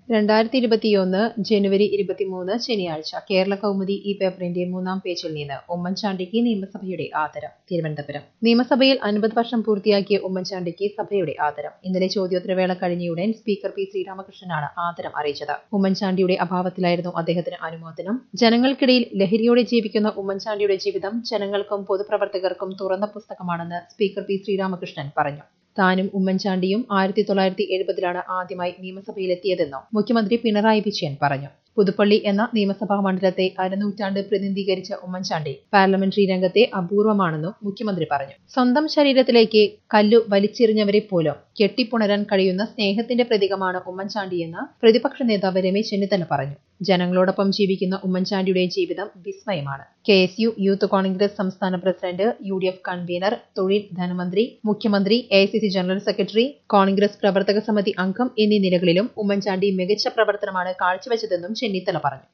രണ്ടായിരത്തി ഇരുപത്തിയൊന്ന് ജനുവരി ഇരുപത്തിമൂന്ന് ശനിയാഴ്ച കേരള കൗമുദി ഈ പേപ്പറിന്റെ മൂന്നാം പേജിൽ നിന്ന് ഉമ്മൻചാണ്ടിക്ക് നിയമസഭയുടെ ആദരം തിരുവനന്തപുരം നിയമസഭയിൽ അൻപത് വർഷം പൂർത്തിയാക്കിയ ഉമ്മൻചാണ്ടിക്ക് സഭയുടെ ആദരം ഇന്നലെ ചോദ്യോത്തരവേള കഴിഞ്ഞയുടൻ സ്പീക്കർ പി ശ്രീരാമകൃഷ്ണനാണ് ആദരം അറിയിച്ചത് ഉമ്മൻചാണ്ടിയുടെ അഭാവത്തിലായിരുന്നു അദ്ദേഹത്തിന് അനുമോദനം ജനങ്ങൾക്കിടയിൽ ലഹരിയോടെ ജീവിക്കുന്ന ഉമ്മൻചാണ്ടിയുടെ ജീവിതം ജനങ്ങൾക്കും പൊതുപ്രവർത്തകർക്കും തുറന്ന പുസ്തകമാണെന്ന് സ്പീക്കർ പി ശ്രീരാമകൃഷ്ണൻ പറഞ്ഞു താനും ഉമ്മൻചാണ്ടിയും ആയിരത്തി തൊള്ളായിരത്തി എഴുപതിലാണ് ആദ്യമായി നിയമസഭയിലെത്തിയതെന്നും മുഖ്യമന്ത്രി പിണറായി വിജയൻ പറഞ്ഞു പുതുപ്പള്ളി എന്ന നിയമസഭാ മണ്ഡലത്തെ അരനൂറ്റാണ്ട് പ്രതിനിധീകരിച്ച ഉമ്മൻചാണ്ടി പാർലമെന്ററി രംഗത്തെ അപൂർവമാണെന്നും മുഖ്യമന്ത്രി പറഞ്ഞു സ്വന്തം ശരീരത്തിലേക്ക് കല്ലു വലിച്ചെറിഞ്ഞവരെ പോലും കെട്ടിപ്പുണരാൻ കഴിയുന്ന സ്നേഹത്തിന്റെ പ്രതീകമാണ് ഉമ്മൻചാണ്ടിയെന്ന് പ്രതിപക്ഷ നേതാവ് രമേശ് ചെന്നിത്തല പറഞ്ഞു ജനങ്ങളോടൊപ്പം ജീവിക്കുന്ന ഉമ്മൻചാണ്ടിയുടെ ജീവിതം വിസ്മയമാണ് K S U youth Congress സംസ്ഥാന president U D F convener തൊഴിൽ ധനമന്ത്രി മുഖ്യമന്ത്രി A I C C general secretary Congress പ്രവർത്തക സമിതി അംഗം എന്നീ നിലകളിലും ഉമ്മൻചാണ്ടി മികച്ച പ്രവർത്തനമാണ് കാഴ്ചവെച്ചതെന്നും ചെന്നിത്തല പറഞ്ഞു